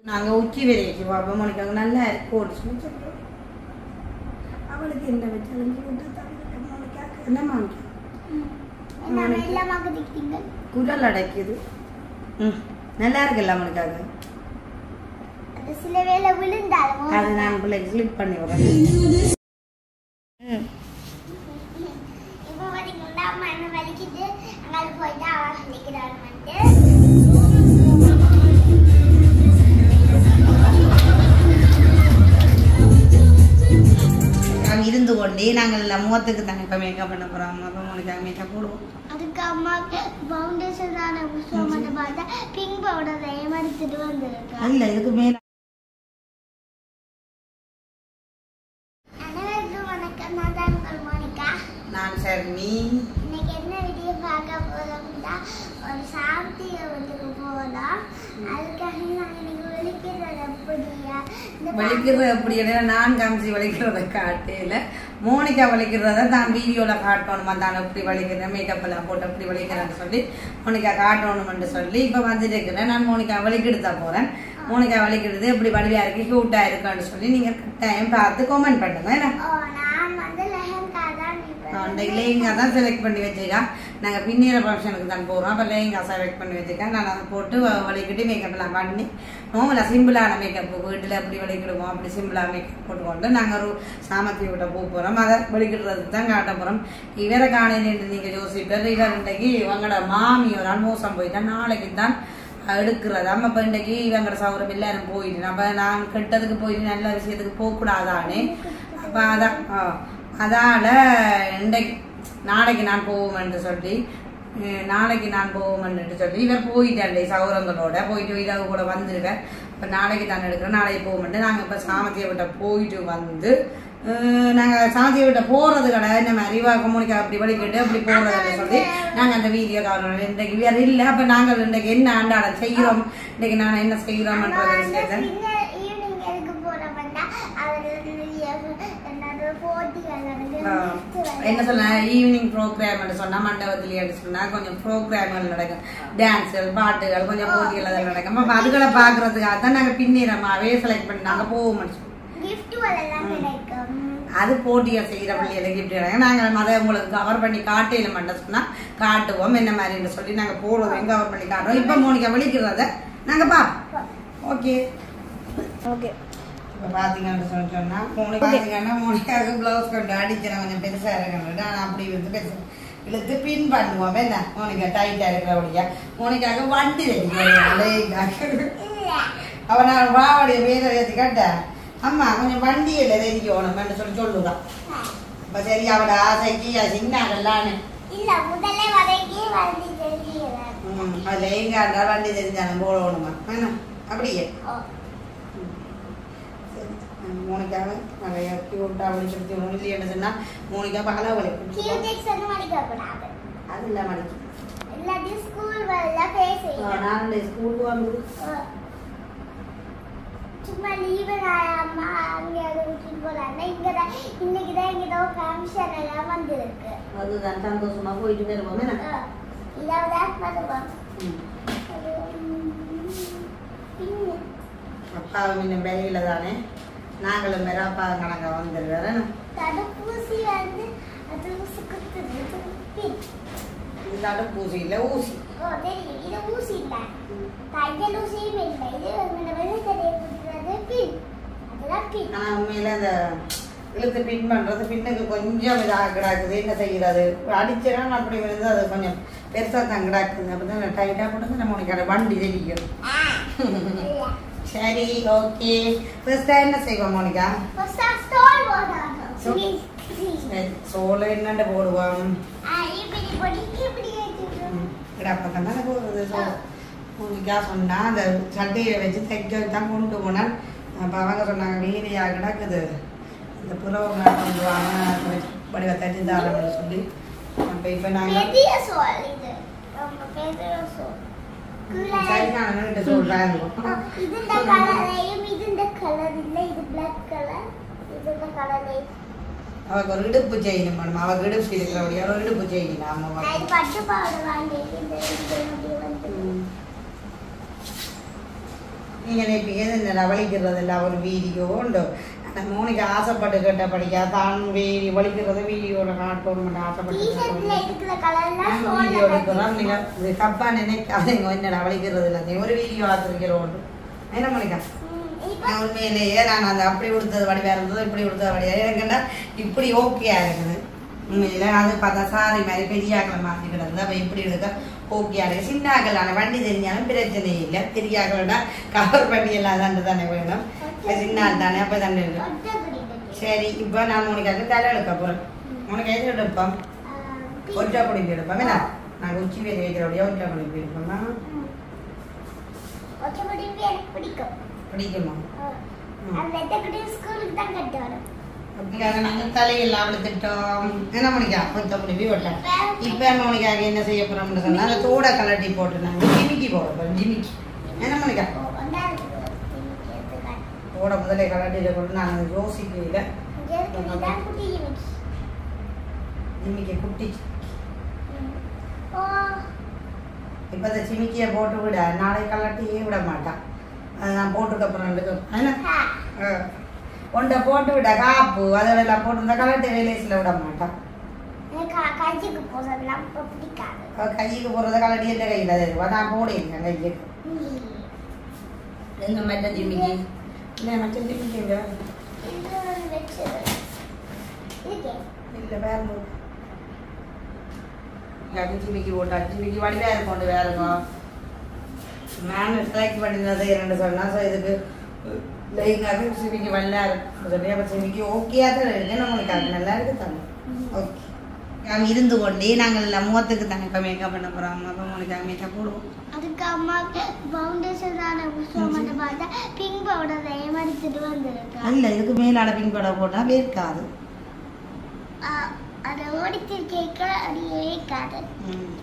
நாங்க உச்சி வரைக்கும் பார்ப்போம் மோனிக்காங்க நல்லா இருக்கு ஒரு சொல்றோம் அவளுக்கு என்ன வச்சாலும் மோனிக்காக்கு என்ன மாமிக்கா என்ன வெள்ளமாக திட்டீங்க குரல் அடைக்குது ம் நல்லா இருக்குல்ல மோனிக்காக்கு அது சில வேளை விழுந்தாலும் அது நான் பிள்ளைக்கு ஸ்லிப் பண்ணி விடுறேன் ம் இப்போ பார்த்தீங்கன்னா அம்மா என்ன வலிக்குது அங்கே போயிட்டு அவ வலிக்கிறாள் வந்து நாங்கள் இருந்து கொண்டே நாங்கள் எல்லாம் முகத்துக்கு தானே இப்போ மேக்கப் பண்ண போகிறோம் அப்போ மோனிக்காக மேக்கப் போடுவோம் அதுக்கு அம்மா ஃபவுண்டேஷன் தானே புஷ்பம் பார்த்தா பிங்க் பவுடர் ஏமாடுத்துட்டு வந்திருக்கா இல்லை இதுக்கு மேலே அனைவருக்கும் வணக்கம் நான் தான் உங்கள் மோனிகா நான் சரணி இன்னைக்கு என்ன வீடியோ பார்க்க போறோம்னா ஒரு சாந்திய வீட்டுக்கு போகலாம் அதுக்காக நாங்கள் இன்னைக்கு விழிக்கிறது அப்படியா இந்த வலிக்கிறது அப்படி இல்லை நான் காமிச்சு வலிக்கிறத காட்டையில் மோனிகா வலிக்கிறத தான் வீடியோவில் காட்டணுமா தான் எப்படி வலிக்கிறேன் மேக்கப் எல்லாம் போட்டு எப்படி வலிக்கிறேன்னு சொல்லி மோனிகா காட்டணும்னு சொல்லி இப்போ வந்துட்டு இருக்கிறேன் நான் மோனிகா வலிக்கெடுத்தா போகிறேன் மோனிகா வலிக்கிறது எப்படி வடிவாக இருக்கு க்யூட்டாக இருக்குன்னு சொல்லி நீங்கள் கட்டாயம் பார்த்து கமெண்ட் பண்ணுங்க என்ன ஓ நான் வந்து லெஹங்கா தான் அந்த இப்போ லேங்கா தான் செலக்ட் பண்ணி வச்சிருக்கேன் நாங்கள் பின்னிற ஃபங்க்ஷனுக்கு தான் போகிறோம் அப்போ லேங்கா செலக்ட் பண்ணி வச்சிருக்கேன் நான் அதை போட்டு வ- வலிக்கிட்டு மேக்கப் எல்லாம் பண்ணி நார்மலாக சிம்பிளான மேக்கப் வீட்டில் எப்படி வலிக்கிடுவோம் அப்படி சிம்பிளாக மேக்கப் போட்டுக்கொண்டு நாங்கள் ஒரு சாமத்தி விட்ட போக போகிறோம் அதை வலிக்கிடுறதுக்கு தான் காட்ட போகிறோம் இவரை காணையில் நீங்கள் யோசிப்பர் இவர் இன்றைக்கு இவங்களோட மாமி ஒரு ஆள் மோசம் போயிட்டா நாளைக்கு தான் எடுக்கிறது நம்ம இப்போ இன்றைக்கு இவங்களோட சௌரம் எல்லாரும் போயிட்டு நம்ம நான் கெட்டதுக்கு போயிட்டு நல்ல விஷயத்துக்கு போகக்கூடாதானே அப்போ அதான் ஆ, அதால இன்றைக்கு நாளைக்கு நான் போவோம்னு சொல்லி அஹ், நாளைக்கு நான் போவோம்னு சொல்லி இவர் போயிட்டேன் சௌரங்களோட போயிட்டு இரவு கூட வந்துருவேன் இப்போ நாளைக்கு தான் எடுக்கிறோம் நாளைக்கு போவோம்ட்டு நாங்கள் இப்போ சாமத்தியை விட்ட போயிட்டு வந்து அஹ், நாங்க சாமத்தியை விட்ட போறது கடை இந்த மாதிரி வா கம்யூனிக்கா அப்படி வலிக்கிட்டு அப்படி போறதுன்னு சொல்லி நாங்க அந்த வீடியோ காரணம் இன்றைக்கு வேற இல்லை அப்ப நாங்கள் இன்றைக்கு என்ன அன்றாடம் செய்கிறோம் இன்னைக்கு நான் என்ன செய்கிறோம்ன்றது விஷயத்தை ஈவினிங் எதுக்கு போறோம்னா அவர் என்னோட போட்டிகள் ஆஹ் நடக்குது என்ன சொல்ல ஈவினிங் ப்ரோக்ராம் சொன்னா மண்டபத்துல சொன்னா கொஞ்சம் ப்ரோக்ராம்கள் நடக்கும் டான்ஸுகள் பாட்டுகள் கொஞ்சம் போட்டிகள் அதெல்லாம் நடக்கும் அப்ப அதுகளை பாக்குறதுக்காக தான் நாங்க பின்னிறமாவே செலக்ட் பண்ணி நாங்க போவோம் கிஃப்ட் எல்லாம் கிடைக்கும் அது போட்டியை செய்யற பிள்ளைகளுக்கு இப்படி நடக்கும் நாங்க அதை உங்களுக்கு கவர் பண்ணி காட்டையில மட்டும் சொன்னா காட்டுவோம் என்ன மாதிரின்னு சொல்லி நாங்க போடுவோம் கவர் பண்ணி காட்டுவோம் இப்ப மோனிகா விழிக்கிறத நாங்க பாப்போம் ஓகே ஓகே இப்போ பார்த்தீங்கன்னு சொல்லி சொன்னா மோனிகா பார்த்தீங்கன்னா மோனிகாவுக்கு ப்ளவுஸ் கொண்டு அடிக்கிறேன் கொஞ்சம் பெருசாக இருக்கணும் நான் அப்படி வந்து பெருசு இழுத்து பின் பண்ணுவோம் என்ன மோனிகா டைட்டாக இருக்கிறபடியா மோனிகாவுக்கு வண்டி தெரியும் இல்ல அவன் நான் வாவடைய பேரை ஏற்றி கேட்டேன் அம்மா கொஞ்சம் வண்டியில் தெரிக்கணும்னு சொல்லி சொல்லுதான் அப்போ சரி அவட ஆசைக்கு அது சின்னாகலான்னு இல்ல முதல்ல வரைக்கே வந்து தெரியுது ம் அதில் எங்காண்டா வண்டி தெரிஞ்சாலும் போடணுமா என்ன அப்படியே மோனிக்காவை நிறைய கியூட்டா வலிக்கிறது இல்லைன்னு சொன்னா மோனிக்கா பகலா வலிக்கும் கியூடெக்ஸ் ஒன்றும் அடிக்க கூடாது அது இல்லாம வலிக்கும் எல்லாத்தையும் ஸ்கூல் வரல பேச நான் ஸ்கூலுக்கு வந்து சும்மா லீவு அம்மா அங்கே அதை விட்டுட்டு போறாங்க இங்க தான் இன்னைக்கு தான் இங்க தான் ஃபங்க்ஷன் எல்லாம் வந்திருக்கு அதுதான் சந்தோஷமா போயிட்டு வருவோம் என்ன இதாவது வருவோம் ம். அது, ம், பின்னு. அப்பாவும் இன்னும் வெளியில தானே நாங்களும் வேற அப்பா கணக்கா வந்துடுவாரு என்ன? தடுப்பூசி வந்து அது ஊசி குத்துது இது பின். இது தடுப்பூசி இல்லை ஊசி ஓ தெரியும் இது ஊசி இல்ல தையல் ஊசியும் இல்லை இது உங்களோட வெளித்தடைய குத்துறது பின் அதுதான் பின் ஆனா உண்மையில அந்த இழுத்து பின் பண்றது பின்னுக்கு கொஞ்சம் இதாக கிடாக்குது என்ன செய்யறது அடிச்சேன்னா அப்படி விழுந்து அது கொஞ்சம் பெருசா தான் கிடாக்குது அப்பதான் டைட்டா போட்டு நம்ம உனக்கு வண்டி தெரியும் இல்ல சரி ஓகே ஃபர்ஸ்ட் என்ன செய்வோம் மோனிகா ஃபர்ஸ்ட் ஸ்டால் போடணும் So- சரி சோளம் என்னண்டு போடுவோம் ஆ இப்படி பொடி இப்படி வச்சுக்கணும் கிடாப்பக்கம் தானே போடுறது சோ மோனிகா சொன்னா அந்த சட்டையை வச்சு தைக்க தான் கொண்டு போனால் அப்போ அவங்க சொன்னாங்க வீதியா கிடக்குது இந்த புறவங்க கொண்டு வாங்க வடிவ தட்டி தாரம்னு சொல்லி அப்போ இப்போ நாங்கள் பெரிய சோல் இது ரொம்ப பெரிய சோல் சரியான கிட்ட சொல்கிறாங்க இது இந்த கலரையும் இது இந்த கலர் இல்ல இது பிளாக் கலர் இது இந்த கலரையும் அவக்கு ஒரு இடுப்பு செயின் வேணும் அவக்கு இடுப்பு இருக்கிறபடியா ஒரு இடுப்பு செயின் நான் ஆமாம் இது பட்டு பாவாடை வாங்கி இந்த இது அப்படியே வந்து நீங்கள் இப்போ எது இந்த வலிக்கிறது இல்லை ஒரு வீடியோ உண்டு அந்த மோனிக்கு ஆசைப்பட்டு கேட்ட படிக்கா தான் வீடி வலிக்கிறது வீடியோவில் காட்டணும் ஆசைப்பட்டு டீஷர்ட்ல இருக்கிற கலர்லாம் வீடியோ எடுக்கிறோம் நீங்கள் இது தப்பாக நினைக்காதீங்க என்னடா வலிக்கிறது இல்லை ஒரு வீடியோ ஆத்திருக்கிறோம் என்ன மணிக்கா இப்போ நான் உண்மையிலேயே நான் அந்த அப்படி கொடுத்தது வடிவாக இருந்தது இப்படி கொடுத்தது வடிவாக எனக்குன்னா இப்படி ஓகேயா இருக்குது உண்மையில அது பார்த்தா சாரி மாதிரி பெரியாக்களை மாற்றி கிடந்து அப்போ இப்படி எடுக்க ஓகேயா இருக்கு சின்னாக்களான வண்டி தெரிஞ்சாலும் பிரச்சனை இல்லை பெரியாக்களோட கவர் பண்ணி எல்லாம் தண்டு தானே வேணும் சின்ன தானே அப்போ தண்டு இருக்கு ஒட்ட பிடிக்கிறது சரி இப்போ நான் உனக்கு தலை எடுக்க போகிறேன் உனக்கு எது எடுப்போம் ஒற்றை பிடிப்பி எடுப்போம் என்ன நாங்கள் உச்சி வேலை வைக்கிறோடைய ஒற்றை பிடிப்பி எடுப்போமா ஒட்ட பிடிப்பு எனக்கு பிடிக்கும் பிடிக்குமா ம். அந்த வெத்தக்கடி ஸ்கூலுக்கு தான் கட்டு வரும் அதுக்காக நாங்கள் தலையெல்லாம் விழுத்துட்டோம் என்ன மணிக்கா கொஞ்சம் முடிவி விட்டேன் இப்போ மணிக்காக என்ன செய்ய போறோம்னு சொன்னா அந்த தோட கலட்டி போட்டு நாங்கள் ஜிமிக்கி போட போகிறோம் ஜிமிக்கி என்ன மணிக்கா தோட முதலே கலட்டிட்டு போட்டு நாங்கள் யோசிக்கல ஜிமிக்கி குட்டி இப்போ இந்த ஜிமிக்கியை போட்டு விட நாளை கலட்டியே விட மாட்டான் அதை நான் போட்டுக்க போகிறேன் என்ன ஒன்றை போட்டு விட காப்பு அதோட எல்லாம் போட்டு கலட்டி ரிலேஸில் விட மாட்டான் கஞ்சிக்கு போதெல்லாம் பிடிக்காது அவ கைக்கு போடுறத கலட்டி எந்த கையில் தருவா நான் போடல கைக்கு எங்க மற்ற ஜிமிக்கி இல்லை மற்ற ஜிமிக்கி இல்லை இது வச்சு இருக்கே இல்லை வேற அது ஜிமிக்கி போட்டா ஜிமிக்கி வடிவா இருக்கும் வேறுங்க நான் செலக்ட் பண்ணினது இரண்டு சொன்னா ஸோ இதுக்கு லைங்காக ஜிமிக்கி வல்லா இருக்கும் சொல்லி அப்போ ஜிமிக்கி ஓகேயா தான் இருக்கு நம்மளுக்கு அது நல்லா இருக்கு தானே ஓகே நாம் இருந்து கொண்டே நாங்கள் எல்லாம் முகத்துக்கு தானே இப்போ மேக்கப் பண்ண போகிறோம் அப்போ உங்களுக்கு மேக்கப் போடுவோம் அதுக்கு அம்மா ஃபவுண்டேஷன் தானே புஷ்பம் பார்த்தா பிங்க் பவுடர் ஏமாடித்துட்டு வந்திருக்கா இல்லை இதுக்கு மேலாட பிங்க் படம் போட்டால் வேர்க்காது அதை ஓடித்து கேட்க அடியே வைக்காது ம்.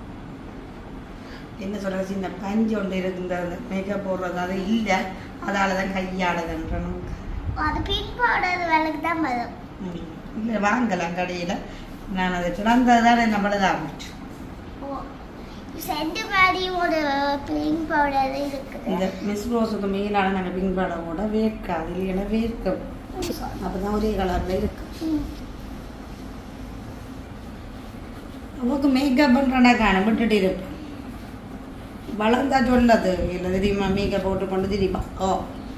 என்ன சொல்றது இந்த பஞ்சு ஒன்று இருக்கு இந்த மேக்கப் போடுறது அது இல்லை அதால தான் கையாடுதுன்றணும் அது பிங்க் பவுடர் விலைக்கு தான் வரும் இல்லை வாங்கலாம் கடையில் நான் அதை சிறந்ததான நம்மளது ஆரம்பிச்சு ஓ செண்டு மாதிரி ஒரு பிங்க் பவுடர் இருக்குது இந்த மிஸ் ரோஸுக்கு மேலான நாங்கள் பிங்க் படம் போட வேர்க்காது இல்லைன்னா வேர்க்கும் அப்போ தான் ஒரே கலரில் இருக்கு ம். அவருக்கு மேக்கப் பண்ணுறா காண விட்டுட்டு இருப்பேன் வளர்ந்தா சொல்லது இல்லை தெரியுமா மேக்கப் போட்டு கொண்டு திரிப்பா ஓ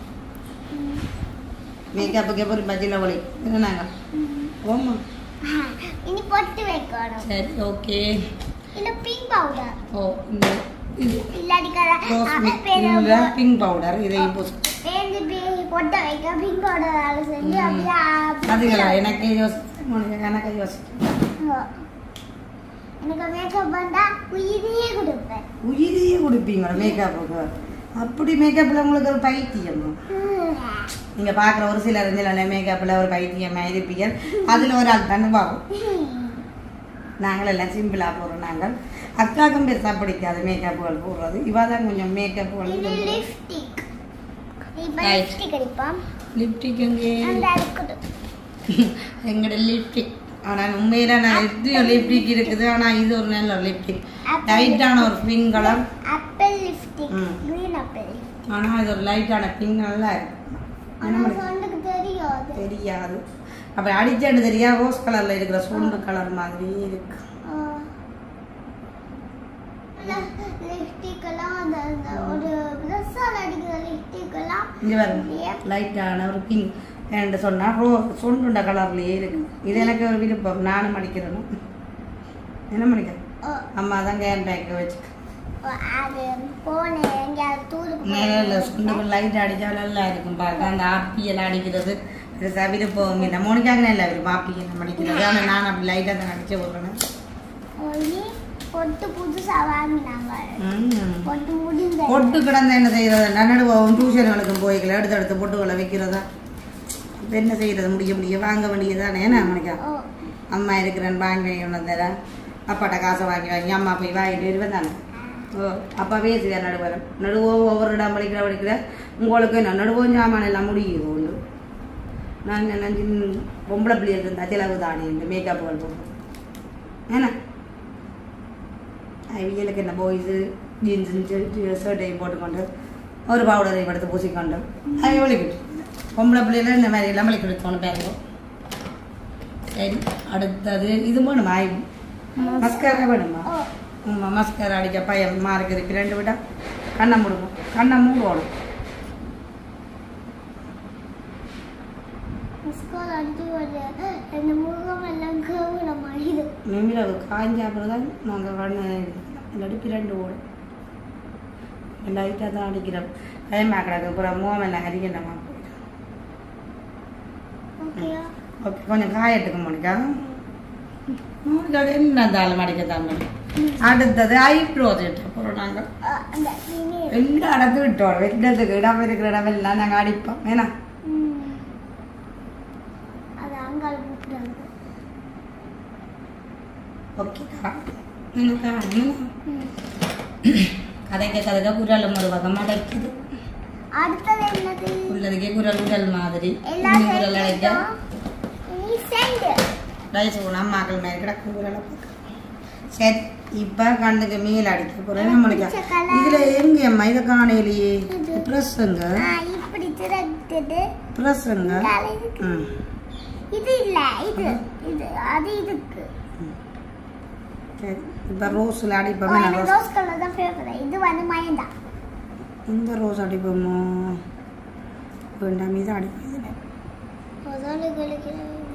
மேக்கப்புக்கு எப்படி பஜ்ஜில் ஒளி என்னங்க ஓமா ஆ, இனி பொட்டு வைக்கணும் சரி ஓகே இல்ல பிங்க் பவுடர் ஓ இந்த இது இல்லாட்டி ரோஸ் பிங்க் பவுடர் இதை பூசு பேருந்து பொட்டை வைக்க பிங்க் பவுடர் செஞ்சு ம். அப்படியே அதுகளா எனக்கு யோசி எனக்கு யோசி ஓ. எனக்கு மேக்கப் பண்ணா உயிரையே கொடுப்பேன் உயிரையே கொடுப்பீங்க மேக்கப்புக்கு அப்படி மேக்கப்பில் உங்களுக்கு ஒரு பைத்தியம் நீங்கள் பார்க்குற ஒரு சிலர் சில மேக்கப்பில் ஒரு பைத்தியமாக இருப்பீங்க அதில் ஒரு ஆள் தானே பார்க்கும் நாங்கள் எல்லாம் சிம்பிளாக போகிறோம் நாங்கள் அக்காக்கும் பெருசாக பிடிக்காது மேக்கப்புகள் போடுறது இவா தான் கொஞ்சம் மேக்கப்புகள் இது லிப்ஸ்டிக் இப்போ Right. லிப்ஸ்டிக் அடிப்போம் லிப்டிக் எங்கே அந்த இருக்குது எங்களோட லிப்டிக் ஆனால் உண்மையில நான் எத்தனையோ லிப்டிக் இருக்குது ஆனால் இது ஒரு நல்ல லிப்டிக் லைட்டான ஒரு பிங்க் கலர் ஆப்பிள் லிப்ஸ்டிக் ம். கிரீன் ஆப்பிள் ஆனால் இது ஒரு லைட்டான பிங்க் நல்லா இருக்கு என்ன ஆனா பண்ணுறது? சொண்டுக்கு தெரியாது தெரியாது அப்போ அடிச்சாடு தெரியா ரோஸ் கலரில் இருக்கிற சோண்டு கலர் மாதிரி இருக்கு லிப்ஸ்டிக் எல்லாம் அந்த அந்த ஒரு ட்ரெஸ்ஸால் அடிக்கிற லிப்ஸ்டிக் எல்லாம் இங்கே பாருங்க லைட்டான ஒரு பிங்க் என்று சொன்னால் ரோ சொண்டுண்ட கலர்லேயே இருக்கு இது எனக்கு ஒரு விருப்பம் நானும் அடிக்கிறேன் என்ன பண்ணிக்கிறேன் ஓ, அம்மா தான் கேன் பேக்கை வச்சு ஓ, அது போனே எங்கேயாவது தூருக்கு மேலே சொண்டுக்கு லைட் அடித்தா நல்லா இருக்கும் பார்க்க அந்த ஆப்பியெல்லாம் அடிக்கிறது பெருசாக விருப்பம் இல்லை மோனிக்காக நல்லா விருப்பம் ஆப்பியெல்லாம் அடிக்கிறது ஆனால் நான் அப்படி லைட்டாக தான் அடிச்சு விட்றேன் போய் பொட்டு புதுசா வாங்கினாங்க ம் பொட்டு முடிந்த பொட்டு கிடந்த என்ன செய்யறது நடுவோம் டியூஷன்களுக்கும் போய்க்கல எடுத்து எடுத்து பொட்டுகளை வைக்கிறதா இப்ப என்ன செய்யறது முடிய முடிய வாங்க வேண்டியதானே என்ன மணிக்கா ஓ அம்மா இருக்கிறேன் வாங்கி வந்தேன் அப்பாட்ட காசை வாங்கி வாங்கி அம்மா போய் வாங்கிட்டு வருவேன் தானே ஓ அப்பா பேசுவேன் நடுவர் நடுவோ ஒவ்வொரு இடம் படிக்கிற படிக்கிற உங்களுக்கு என்ன நடுவோம் சாமான் எல்லாம் முடியுது ஒன்று நான் நினைஞ்சு பொம்பளை பிள்ளைகள் இருந்தா செலவு தானே இந்த மேக்கப்புகள் போடுறது ஏன்னா அவியலுக்கு என்ன பாய்ஸு ஜீன்ஸு ஷர்ட்டையும் போட்டுக்கொண்டு ஒரு பவுடரை எடுத்து பூசிக்கொண்டு அது வலிக்கிட்டு பொம்பளை பிள்ளையில இந்த மாதிரி எல்லாம் வலிக்கிட்டு தோணும் பாருங்க சரி அடுத்தது இது வேணுமா மஸ்காரா வேணுமா ஓ ஆமாம் மஸ்காரா அடிக்க பயமா இருக்குது இப்போ ரெண்டு விட்டா கண்ணை மூடுவோம் கண்ணை மூடுவோம் ஸ்கூல் அடிச்சு வருது என் முகம் எல்லாம் கேவலமாயிது நிமிடம் காய்ஞ்ச அப்புறம் தான் நாங்கள் கண்ணை இல்லாட்டி பிரண்டு ஓடும் லைட்டாக தான் அடிக்கிறோம் பயமாக கிடக்கு அப்புறம் மோகம் எல்லாம் அரிக்கண்டமா ஓகேயா ஓகே கொஞ்சம் காயட்டுக்கு மோனிக்கா மோனிக்காக என்ன இருந்தாலும் அடிக்க தான் அடுத்தது ஐப்ரோ திட்ட போகிறோம் நாங்கள் அஹ், அந்த நீனே எல்லா இடத்துக்கு விட்டோம் வெட்டத்துக்கு இடம் இருக்கிற இடம் எல்லாம் நாங்கள் அடிப்போம் ஏன்னா ம். அது அங்காள் கூப்பிடுறாங்க ஓகேக்கா என்னக்கா என்ன ம். கதைக்க கதைக்க குரலும் ஒரு பக்கம் அடைக்குது அடுத்தது என்னது உள்ளதுக்கே குரல் உடல் மாதிரி எல்லா இன்னும் குரல் அடைக்க சேர்த்துட்டோம். நீ செண்டு ரைஸ் அம்மாக்கள் மாதிரி கிடக்கு குரலை பார்க்க சரி இப்போ கண்ணுக்கு மேல் அடிக்க போகிறேன் நம்மளுக்கு பிடிச்ச colour. இதில் எங்கே அம்மா இதை காணையிலேயே இது. ப்ரெஸ்ஸுங்க ஆ, இப்படி திறக்குது ப்ரெஸ்ஸுங்க காலை இதுக்கு. ம் இது இல்ல இது இது அது இதுக்கு சரி இப்போ ரோஸில் ஓ, அடிப்போமே நான் எனக்கு ரோஸ் ரோஸ் கலர் தான் ஃபேவரட் இது வந்து மயந்தா இந்த ரோஸ் அடிப்போமோ வேண்டாம் இது அடிப்போம் இதில் முதல்ல கழிக்கிற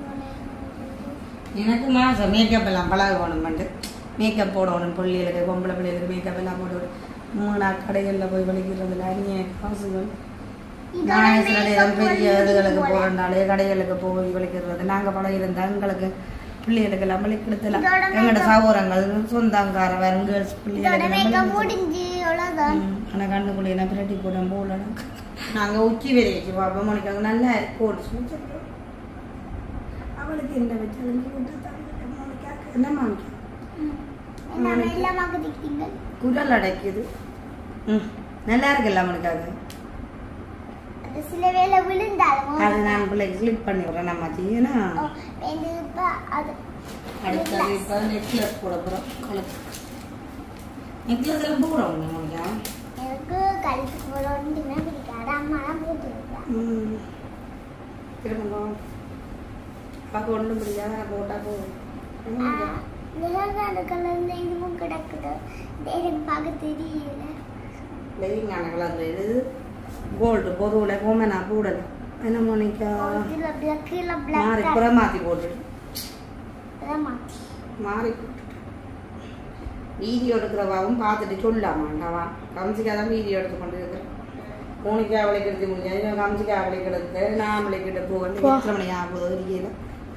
எனக்கு மாதம் மேக்கப் எல்லாம் பழக வேணுமெண்டு மேக்கப் போடணும் பிள்ளைகளுக்கு பொம்பளை பிள்ளைகளுக்கு மேக்கப் எல்லாம் போட்டு மூணா கடைகளில் போய் வலிக்கிறதுல அந்நிய காசுகள் நான் சில நேரம் பெரிய இதுகளுக்கு போகிறனாலே கடைகளுக்கு போய் வலிக்கிறது நாங்கள் பழகி இருந்தால் எங்களுக்கு பிள்ளைகளுக்கு எல்லாம் வலிக்கிறதுல இதோட எங்களோட சகோதரங்கள் சொந்தங்கார வேறு கேர்ள்ஸ் இதோட பிள்ளைகளுக்கு மேக்கப் முடிஞ்சு அவ்வளோதான் ஆனால் கண்ணுக்குள்ளே என்ன பிரட்டி போட போல நாங்கள் உச்சி வரைக்கு பார்ப்போம் மணிக்காங்க நல்லா போட்டு சொல்லிட்டு அவளுக்கு என்ன வச்சாலும் என்ன மாமிக்கா என்ன வெள்ளமாக திட்டீங்க குரல் அடைக்குது ம் நல்லா இருக்குல்ல அவனுக்காக அது சில வேளை விழுந்தாலும் அது நான் பிள்ளைக்கு கிளிக் பண்ணி விட்றேன் நம்ம ஏன்னா ஓ, இது இப்ப அது அடுத்தது இப்போ நெக்லஸ் போட போகிறோம் கழுத்து நெக்லஸ் எல்லாம் போடுறோம் நம்மளுக்கா எனக்கு கழுத்துக்கு போடணும்னு பிடிக்காது அம்மா தான் போட்டுருக்கேன் ம் திரும்ப பார்க்க ஒன்றும் பிடிக்காத போட்டால் போதும் நிலங்கான கலர்ல இதுவும் கிடக்குது இது எனக்கு பார்க்க தெரியல லெகிங்கான கலரில் இது கோல்டு பொதுவில் கோமனா போடல என்ன மணிக்கா ஓ, இதுல black, கீழே மாறி black புற மாற்றி போட்டுட்டு ஆமா. மாறி போட்டுட்டு வீடியோ எடுக்கிறவாவும் பார்த்துட்டு சொல்லாமாண்டாவா கம்சிக்கா தான் வீடியோ எடுத்து கொண்டு இருக்கிறேன் உனக்கு அவளைக்கு எடுத்து முடியாது கம்சிக்கா அவளைக்கு எடுத்து நான் அவளைக்கு எடுத்து போகணும் எத்தனை மணி ஆகுது தெரியல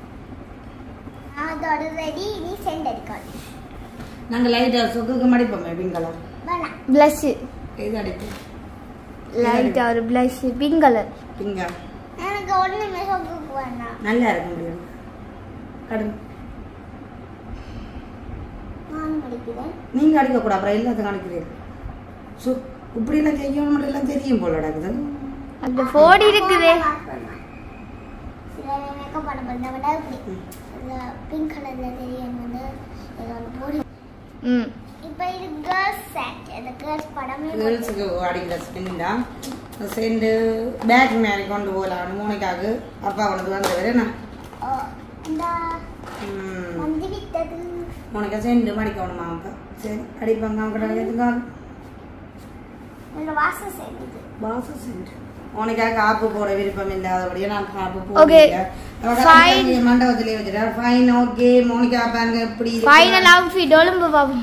அதோட ரெடி நீ சென்ட் அடிக்கணும் நாங்கள் லைட்டாக சொக்குக்கு மடிப்போமே பிங்க் கலர் வேணாம் ப்ளஷ் இது அடிப்போம் லைட்டா ஒரு ப்ளஷ் பிங்க் கலர் பிங்கா எனக்கு ஒண்ணுமே சொக்குக்கு வேணாம் நல்லா இருக்க முடியும் கடுங்க நானும் அடிக்கிறேன் நீங்கள் அடிக்கக்கூடாது அப்புறம் எல்லாத்தையும் அடிக்கிறீர்கள் சு இப்படிலாம் செய்யணும் மட்டும் எல்லாம் தெரியும் போல நடக்குது அந்த ஃபோன் இருக்குதே சில மேக்கப் பண்ண பண்ண விட இப்படி இந்த பிங்க் கலர்ல தெரியும் வந்து ஏதோ ஒன்று போடு ம் இப்போ இது கேர்ள்ஸ் செட் இந்த கேர்ள்ஸ் படமே போட்டு- கேர்ள்ஸுக்கு அடிக்கிற செண்டா செண்டு பேக் மேலே கொண்டு போகலாம் மூணைக்காக அப்பா அவனுக்கு வந்தவர் என்ன ஓ, இந்த ம், வந்து விட்டது உனக்கு செண்டு மடிக்கணுமா அப்பா சரி அடிப்பாங்க அவங்க எதுக்கா இந்த வாசம் செய்யுது பாச செண்டு உனக்காக காப்பு போட விருப்பம் இல்லாதபடியே நான் காப்பு Okay. போடுறேன் Fine. மண்டபத்திலே வச்சுட்டா ஃபைன் ஓகே மோனிகா பாருங்க எப்படி இருக்கு? ஃபைனல் அவுட்ஃபிட் ஒழும்பு பாப்போம்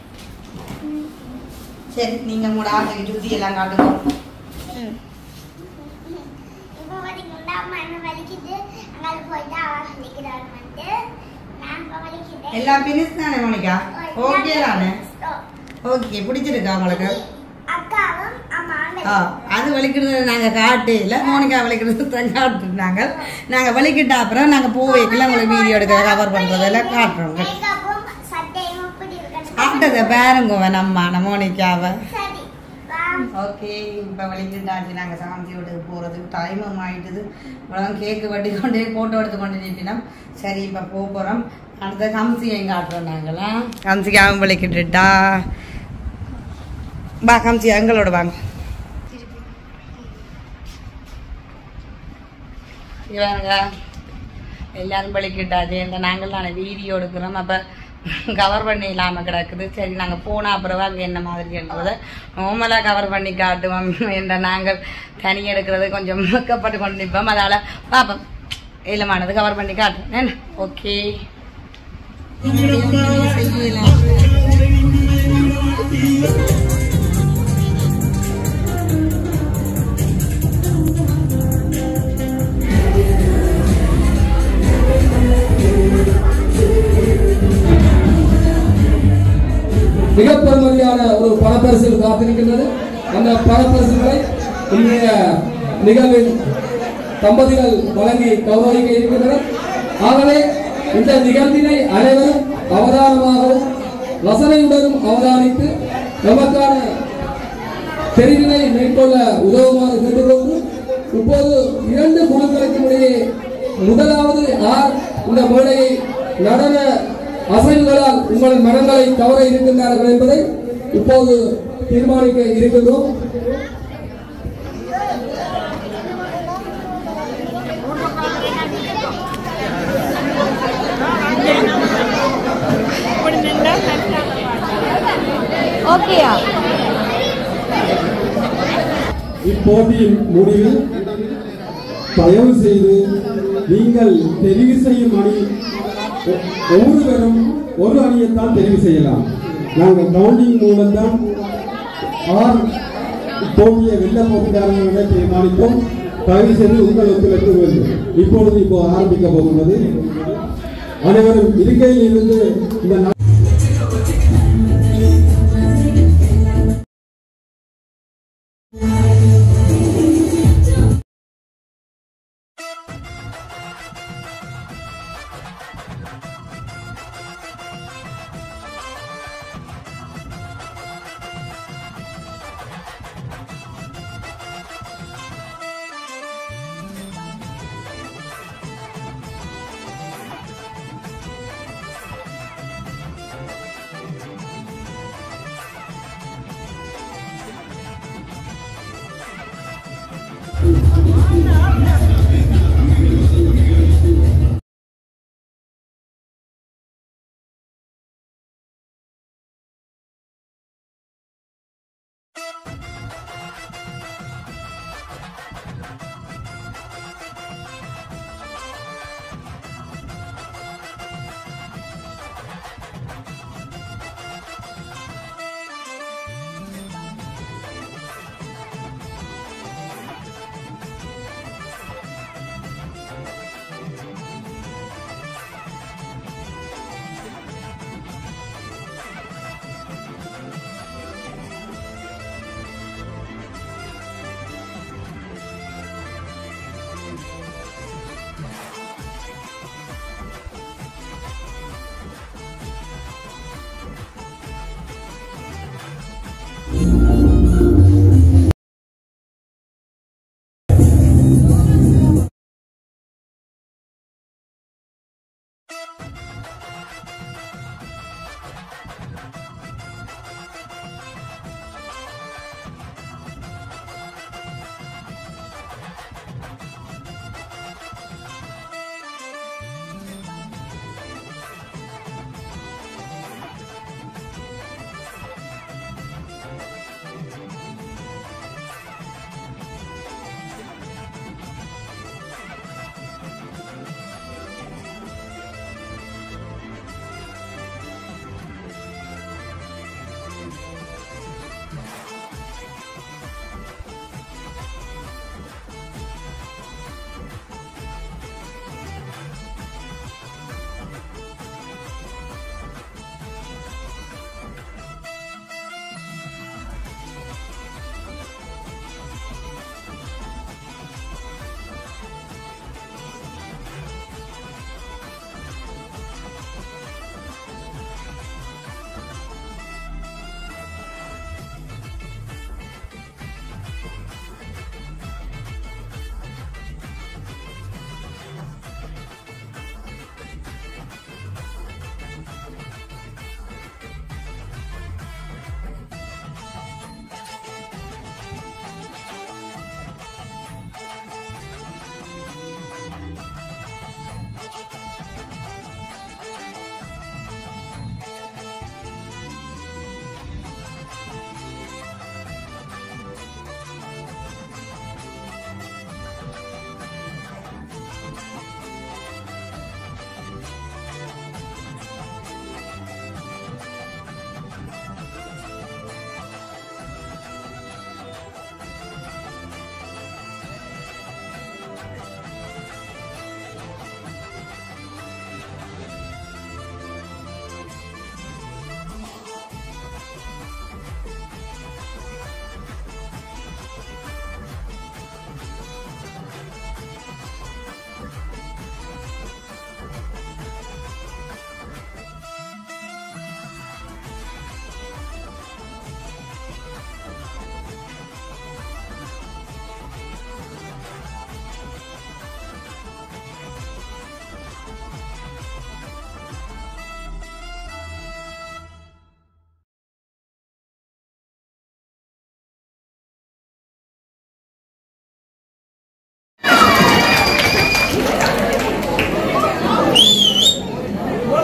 சரி நீங்க உங்களோட ஆசைக்கு சுத்தி எல்லாம் காட்டுங்க ம் இப்போ பார்த்தீங்கன்னா அம்மா என்ன வலிக்குது அங்கே போயிட்டு அவ வலிக்கிறாள் வந்து நான் இப்போ வலிக்குது எல்லாம் பினிஷ் தானே மோனிகா ஓகே தானே ஓகே பிடிச்சிருக்கா உங்களுக்கு அக்காவும் அம்மாவும் ஆ அது வலிக்கிறது நாங்க காட்டு இல்ல மோனிகா வலிக்கிறது தான் காட்டுனாங்க நாங்க வலிக்கிட்ட அப்புறம் நாங்க போவேக்கெல்லாம் உங்களுக்கு வீடியோ எடுக்க கவர் பண்றதெல்லாம் காட்டுறோம் மேக்கப்பும் சட்டையும் எப்படி இருக்கு காட்டுத பாருங்க நம்ம நம்ம மோனிகாவை சரி வா ஓகே இப்போ வலிக்கிட்டாச்சு நாங்கள் சாந்தி வீட்டுக்கு போகிறதுக்கு டைமும் ஆயிட்டுது இவ்வளோ கேக்கு வட்டி கொண்டு ஃபோட்டோ எடுத்து கொண்டு நிற்பினோம் சரி இப்போ போக போகிறோம் அடுத்த கம்சியையும் காட்டுறோம் நாங்களாம் கம்சிக்கு அவன் வலிக்கிட்டுட்டா பா கம்சி எங்களோட வாங்க இவங்க எல்லாரும் பலிக்கிட்டாச்சு இந்த நாங்கள் தானே வீடியோ எடுக்கிறோம் அப்போ கவர் பண்ணி இல்லாமல் கிடக்குது சரி நாங்கள் போனால் அப்புறம் அங்கே என்ன மாதிரின்றதை நார்மலாக கவர் பண்ணி காட்டுவோம் என்ற நாங்கள் தனி எடுக்கிறது கொஞ்சம் வெக்கப்பட்டு கொண்டு நிற்போம் அதால் பார்ப்போம் இல்லமானது கவர் பண்ணி காட்டுறேன் என்ன ஓகே செய்யலாம் மிக பெருமதியான ஒரு பணப்பரிசில் காத்திருக்கின்றது அந்த பணப்பரிசுகளை இன்றைய நிகழ்வில் தம்பதிகள் வழங்கி கௌரவிக்க இருக்கின்றனர் ஆகவே இந்த நிகழ்வினை அனைவரும் அவதானமாகவும் ரசனையுடனும் அவதானித்து நமக்கான தெரிவினை மேற்கொள்ள உதவுமாறு கேட்டுக்கொண்டு இப்போது இரண்டு குழுக்களுக்கும் இடையே முதலாவது ஆர் இந்த மேடையை நடன அசைவுகளால் உங்கள் மனங்களை கவர இருக்கின்றார்கள் என்பதை இப்போது தீர்மானிக்க இருக்கின்றோம் ஓகேயா இப்போட்டியின் முடிவில் தயவு செய்து நீங்கள் தெரிவு செய்யும் அணி ஒ- ஒவ்வொருவரும் ஒரு அணியைத்தான் தெரிவு செய்யலாம் நாங்கள் கவுண்டிங் மூலம்தான் ஆர் போட்டியை வெல்ல போட்டியாளர்களை தீர்மானிப்போம் தயவு செய்து உங்கள் ஒத்துழைப்பு வேண்டும் இப்பொழுது இப்போ ஆரம்பிக்க போகின்றது அனைவரும் இருக்கையில் இருந்து இந்த நா-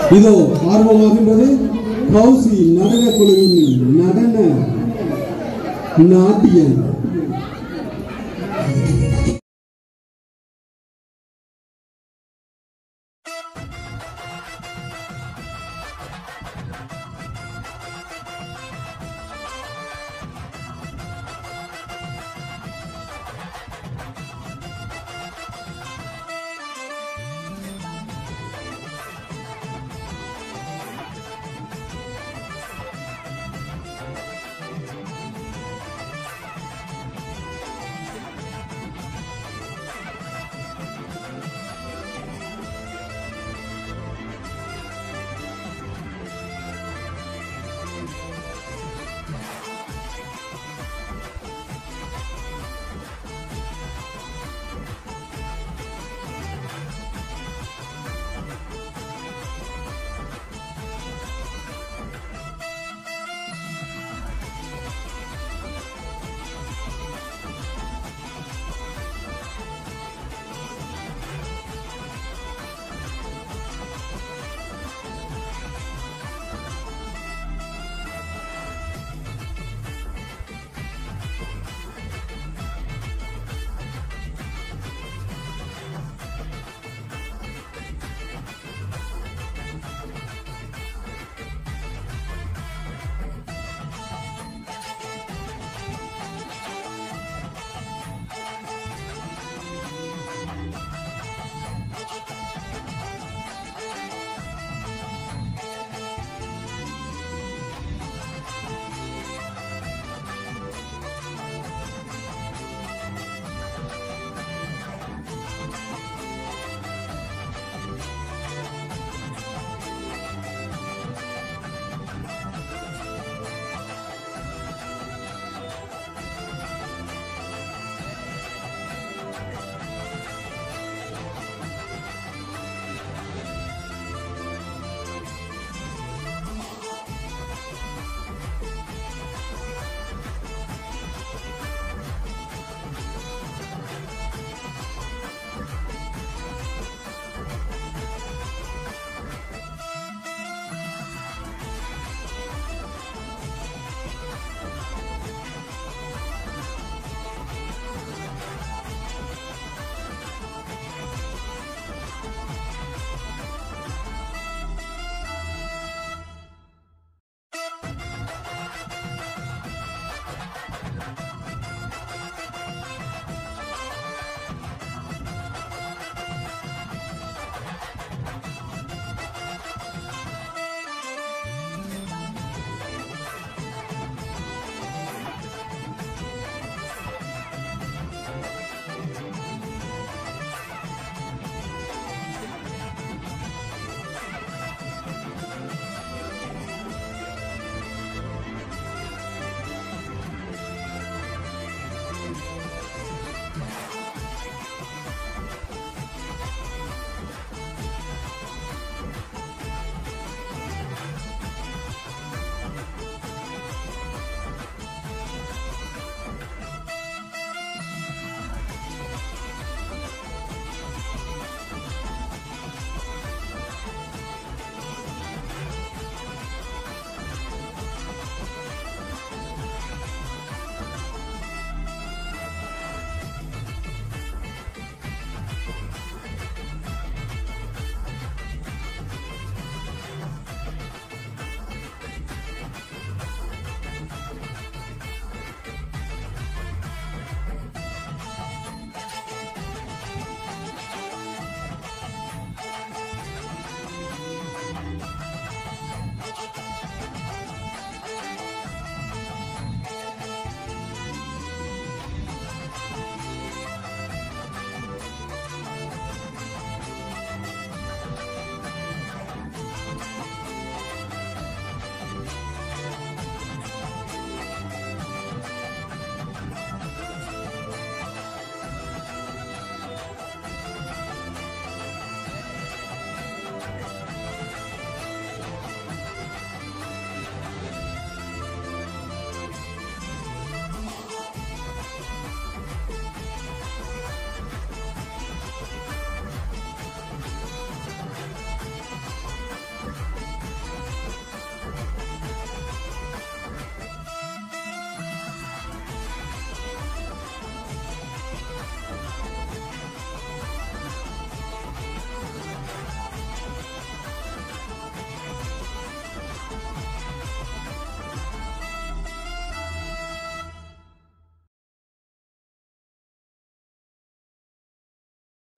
இதோ ஆர்வமாகின்றது கௌசி நடன குழுவின் நடன நாட்டியம்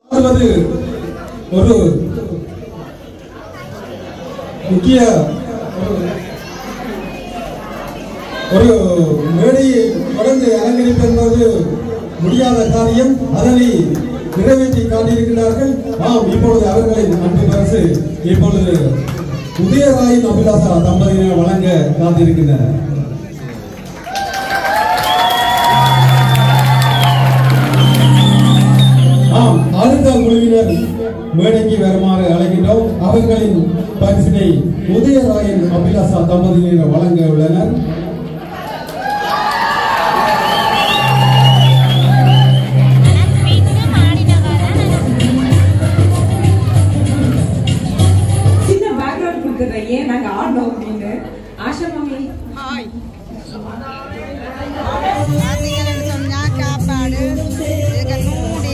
அதாவது ஒரு முக்கிய ஒரு ஒரு மேடையை தொடர்ந்து அலங்கரிப்பு என்பது முடியாத காரியம் அதனை நிறைவேற்றி காட்டியிருக்கிறார்கள் ஆம் இப்பொழுது அவர்களின் அன்பு பரிசு இப்பொழுது உதயராயின் அபிலாசா தம்பதியினர் வழங்க காத்திருக்கின்றனர் ஆம் அடுத்த குழுவினர் மேடைக்கு வருமாறு அழைக்கின்றோம் அவர்களின் பரிசினை உதயராயன் அபிலாசா தம்பதியினர் வழங்க உள்ளனர் சின்ன பேக்ரவுண்ட் கொடுத்துட்றேன் ஏன் நாங்க ஆடணும் அப்படின்னு ஆஷா மாமி பார்த்தீங்கன்னு சொன்னா சாப்பாடு இதுக்கு நூடி